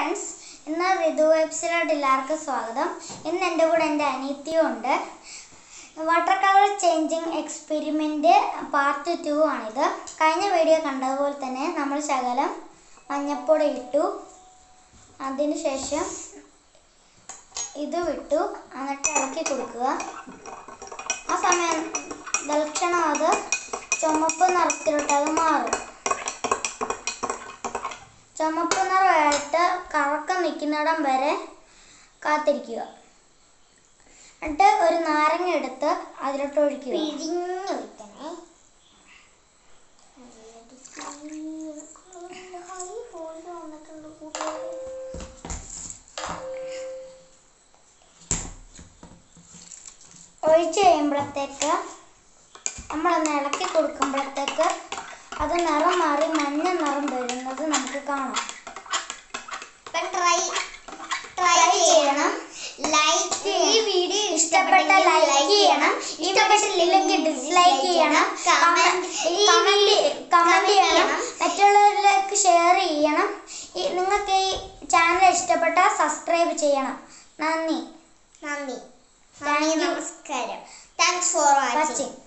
Friends ഇന്ന് ഋതു വെബ്സിലോട്ട് എല്ലാവർക്കും സ്വാഗതം ഇന്ന് എൻ്റെ കൂടെ എൻ്റെ അനിയത്തിയും ഉണ്ട് water colour changing experiment part two ആണിത് കഴിഞ്ഞ വീഡിയോ കണ്ടതുപോലെ തന്നെ നമ്മൾ ശകലം മഞ്ഞപ്പൊടി ഇട്ടു അതിനുശേഷം ഇത് വിട്ടു എന്നിട്ട് ഇളക്കി കൊടുക്കുക ആ സമയം തൽക്ഷണം അത് ചുമപ്പ് നിറത്തിലോട്ട് അത് മാറും ചുമപ്പ് നിറമായിട്ട് കറക്കം നിൽക്കുന്നിടം വരെ കാത്തിരിക്കുക എന്നിട്ട് ഒരു നാരങ്ങ എടുത്ത് അതിലോട്ട് ഒഴിക്കുക പിഴിഞ്ഞൊഴിക്കണേ ഒഴിച്ച് കഴിയുമ്പോഴത്തേക്ക് നമ്മളൊന്ന് ഇളക്കി കൊടുക്കുമ്പോഴത്തേക്ക് അത് നിറം മാറി മഞ്ഞ നിറം വരുന്നത് നമുക്ക് കാണാം ട്രൈ ട്രൈ ചെയ്യണം ലൈക്ക് ഈ വീഡിയോ ഇഷ്ടപ്പെട്ട ലൈക്ക് ചെയ്യണം ഇഷ്ടപ്പെട്ടില്ലെങ്കിൽ ഡിസ്ലൈക്ക് ചെയ്യണം കമന്റ് കമന്റ് ചെയ്യണം മറ്റുള്ളവരിലേക്ക് ഷെയർ ചെയ്യണം ഈ- നിങ്ങൾക്ക് ഈ ചാനൽ ഇഷ്ടപ്പെട്ടാൽ സബ്സ്ക്രൈബ് ചെയ്യണം നന്ദി നന്ദി Thank നന്ദി you. നമസ്കാരം താങ്ക്സ് ഫോർ വാച്ചിങ് വാച്ചിങ്